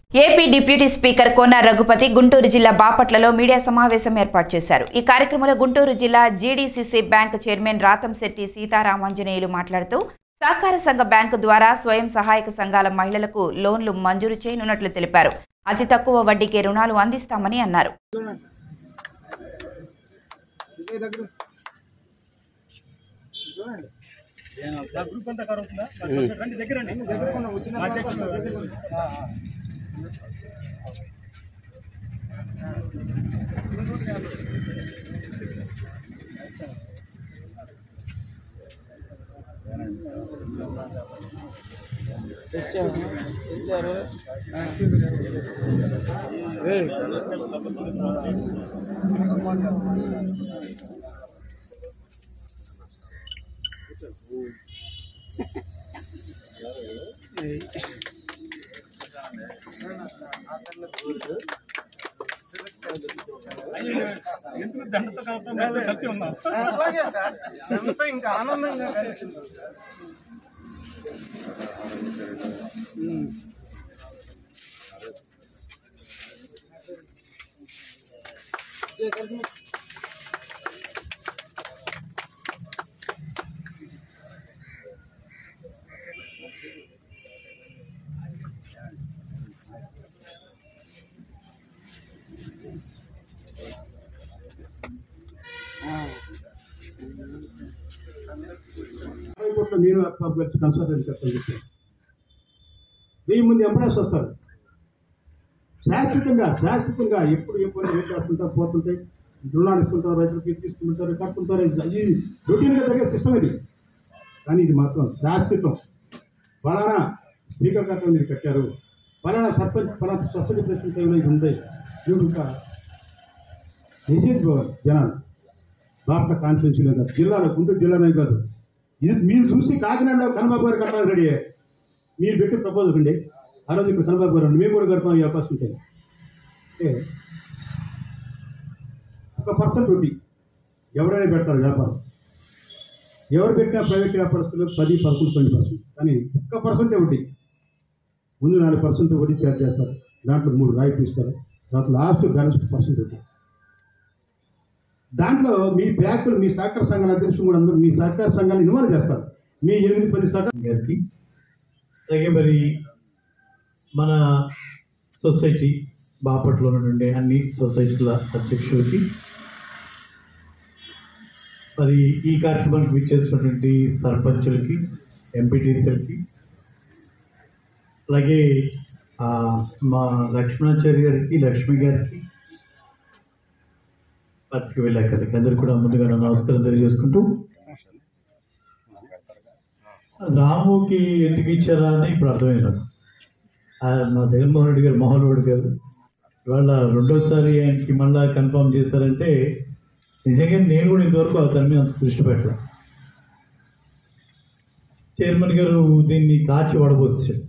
AP deputy speaker Kona Raghupathi Guntur జిల్లా బాపట్లలో media సమావేశం ఏర్పాటు చేశారు ఈ కార్యక్రమంలో గుంటూరు జిల్లా GDCC bank chairman Rathamsetti Seetharamanjaneyulu మాట్లాడుతూ సహకార సంఘ బ్యాంకు ద్వారా స్వయం సహాయక సంఘాల మహిళలకు లోన్లు మంజూరు చేయనున్నట్లు తెలిపారు అతి తక్కువ వడ్డీకే రుణాలు అందిస్తామని అన్నారు గ్రూప్ అంతా కవర్ అవుతుందా రండి దగ్గర రండి మా దగ్గర దగ్గర ఎందుకు దండతో కలుపుతాం కలిసి ఉన్నాం అలాగే సార్ ఎంతో ఇంకా ఆనందంగా కలిసింది హైకోర్టులో నేను బాబు గారి కన్సల్టెంట్ చెప్తాను చెప్పాను వెయ్యి మంది ఎంప్లాయీస్ వస్తారు శాశ్వతంగా శాశ్వతంగా ఎప్పుడు ఎప్పుడు ఏం చేస్తుంటారు పోతుంటాయి రుణాలు ఇస్తుంటారు రైతులకి తీసుకుంటారు కట్టుకుంటారు ఇది రొటీన్గా జరిగే సిస్టమ్ ఇది కానీ ఇది మాత్రం శాశ్వతం ఫలానా స్పీకర్ కట్టడం మీరు కట్టారు ఫలానా సర్పంచ్ ఫలానా సొసైటీ ప్రెసిడెంట్ టైంలో ఇది ఉంది మీరు ఇంకా మెసేజ్ పోవాలి జనాలు రాష్ట్ర కాన్స్టిట్యున్సీలో కాదు జిల్లాలో గుంటూరు జిల్లానే కాదు ఇది మీరు చూసి కాకినాడలో కనబాబు గారు కట్టాలని రెడీ అయ్యారు. మీరు పెట్టి ప్రపోజల్ అండి ఆ రోజు ఇక్కడ కనబాబు గారు మేము కూడా కడతాం ఈ అవకాశం ఉంటుంది అంటే ఒక పర్సెంట్ వడ్డీ ఎవరైనా పెడతారు వ్యాపారం ఎవరు పెట్టినా ప్రైవేట్ వ్యాపారస్తులు పది పదకొండు పన్నెండు పర్సెంట్ కానీ ఒక్క పర్సెంటే వడ్డీ ముందు నాలుగు పర్సెంట్ వడ్డీ చార్జ్ చేస్తారు దాంట్లో మూడు రాయితీ ఇస్తారు దాంట్లో లాస్ట్ బ్యాలెన్స్ పర్సెంట్ వడ్డీ దాంట్లో మీ బ్యాంకులు మీ సహకార సంఘాల అధ్యక్షులు కూడా అందరూ మీ సహకార సంఘాలు ఇన్వాల్వ్ చేస్తారు మీ ఎనిమిది పది సహకార గారికి అలాగే మరి మన సొసైటీ బాపట్లో నుండి అన్ని సొసైటీల అధ్యక్షులకి మరి ఈ కార్యక్రమానికి విచ్చేసినటువంటి సర్పంచులకి ఎంపీటీసీలకి అలాగే ఆ, మా లక్ష్మణాచారి గారికి లక్ష్మి గారికి పత్రిక విలేకరులకి అందరు కూడా ముందుగా నా నమస్కారం తెలియజేసుకుంటూ రాముకి ఎందుకు ఇచ్చారా అని ఇప్పుడు అర్థమైంది నాకు ఆ, మా జగన్మోహన్ రెడ్డి గారు మోహన్ రెడ్డి గారు ఇవాళ రెండోసారి ఆయనకి మళ్ళా కన్ఫర్మ్ చేశారంటే నిజంగా నేను కూడా ఇంతవరకు ఆ దాని మీద అంత దృష్టి పెట్టాను చైర్మన్ గారు దీన్ని కాచి వడబోసారు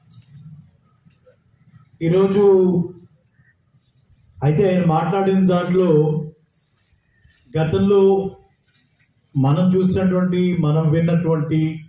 ఈరోజు అయితే ఆయన మాట్లాడిన దాంట్లో గతంలో మనం చూసినటువంటి మనం విన్నటువంటి